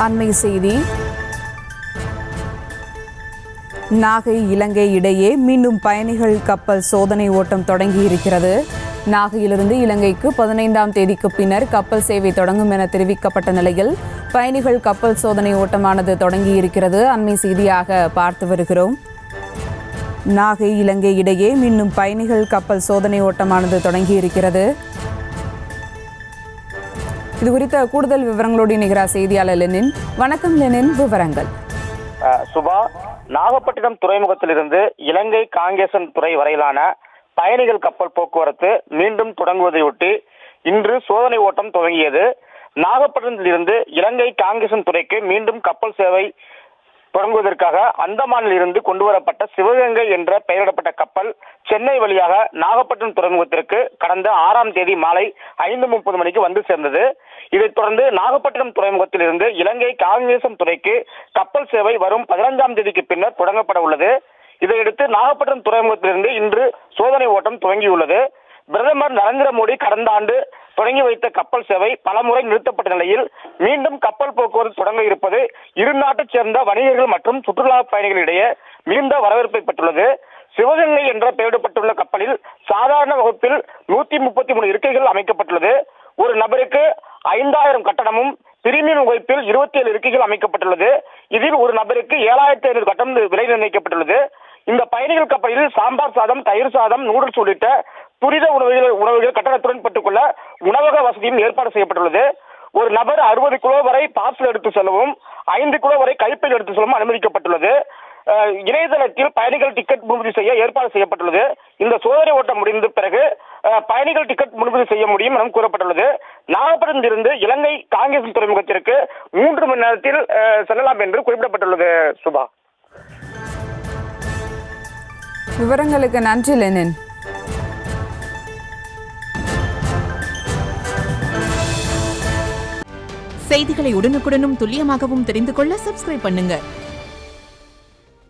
அண்மை செய்தி நாகை இலங்கை இடையே மீண்டும் பயணிகள் கப்பல் சோதனை ஓட்டம் தொடங்கியிருக்கிறது நாகையிலிருந்து இலங்கைக்கு பதினைந்தாம் தேதிக்கு பின்னர் கப்பல் சேவை தொடங்கும் என தெரிவிக்கப்பட்ட நிலையில் பயணிகள் கப்பல் சோதனை ஓட்டமானது தொடங்கியிருக்கிறது அண்மை செய்தியாக பார்த்து வருகிறோம் நாகை இலங்கை இடையே மீண்டும் பயணிகள் கப்பல் சோதனை ஓட்டமானது தொடங்கியிருக்கிறது இது குறித்த கூடுதல் விவரங்களோடு இணைகிறார் செய்தியாளர் லெனின் வணக்கம் லெனின் விவரங்கள் அஹ் சுபா நாகப்பட்டினம் துறைமுகத்திலிருந்து இலங்கை காங்கேசன் துறை வரையிலான பயணிகள் கப்பல் போக்குவரத்து மீண்டும் தொடங்குவதையொட்டி இன்று சோதனை ஓட்டம் துவங்கியது நாகப்பட்டினத்திலிருந்து இலங்கை காங்கேசன் துறைக்கு மீண்டும் கப்பல் சேவை தொடங்குவதற்காக அந்தமானில் இருந்து கொண்டு வரப்பட்ட சிவகங்கை என்ற பெயரிடப்பட்ட கப்பல் சென்னை வழியாக நாகப்பட்டினம் துறைமுகத்திற்கு கடந்த ஆறாம் தேதி மாலை ஐந்து முப்பது மணிக்கு வந்து சேர்ந்தது இதைத் தொடர்ந்து நாகப்பட்டினம் துறைமுகத்தில் இருந்து இலங்கை காங்கேசம் துறைக்கு கப்பல் சேவை வரும் பதினைஞ்சாம் தேதிக்கு பின்னர் தொடங்கப்பட உள்ளது இதையடுத்து நாகப்பட்டினம் துறைமுகத்திலிருந்து இன்று சோதனை ஓட்டம் துவங்கியுள்ளது பிரதமர் நரேந்திர மோடி கடந்த ஆண்டு தொடங்கி வைத்த கப்பல் சேவை பலமுறை நிறுத்தப்பட்ட நிலையில் மீண்டும் கப்பல் போக்குவரத்து தொடங்க இருப்பது இரு நாட்டைச் சேர்ந்த வணிகர்கள் மற்றும் சுற்றுலா பயணிகளிடையே மிகுந்த வரவேற்பை பெற்றுள்ளது சிவகங்கை என்ற பெயரிடப்பட்டுள்ள கப்பலில் சாதாரண வகுப்பில் நூத்தி முப்பத்தி மூணு இருக்கைகள் அமைக்கப்பட்டுள்ளது ஒரு நபருக்கு ஐந்தாயிரம் கட்டணமும் பிரீமியம் வகுப்பில் இருபத்தி ஏழு இருக்கைகள் அமைக்கப்பட்டுள்ளது இதில் ஒரு நபருக்கு ஏழாயிரத்தி ஐநூறு கட்டணம் விலை நிர்ணயிக்கப்பட்டுள்ளது இந்த பயணிகள் கப்பலில் சாம்பார் சாதம் தயிர் சாதம் நூடுல்ஸ் உள்ளிட்ட துரித உணவுகள் உணவுகள் கட்டணத்துடன் பெற்றுக்கொள்ள உணவக வசதியும் ஏற்பாடு செய்யப்பட்டுள்ளது ஒரு நபர் அறுபது கிலோ வரை பார்சல் எடுத்து செல்லவும் ஐந்து கிலோ வரை கைப்பையில் எடுத்து செல்லவும் அனுமதிக்கப்பட்டுள்ளது அஹ், இணையதளத்தில் பயணிகள் டிக்கெட் முன்பதிவு செய்ய ஏற்பாடு செய்யப்பட்டுள்ளது இந்த சோதனை ஓட்டம் முடிந்த பிறகு அஹ், பயணிகள் டிக்கெட் முன்பதிவு செய்ய முடியும் என கூறப்பட்டுள்ளது நாகப்பட்டினத்திலிருந்து இலங்கை காங்கிரஸ் துறைமுகத்திற்கு மூன்று மணி நேரத்தில் அஹ், செல்லலாம் என்று குறிப்பிடப்பட்டுள்ளது சுபா விவரங்களுக்கு நன்றி லெனின் செய்திகளை உடனுக்குடனும் துல்லியமாகவும் தெரிந்து கொள்ள சப்ஸ்கிரைப் பண்ணுங்க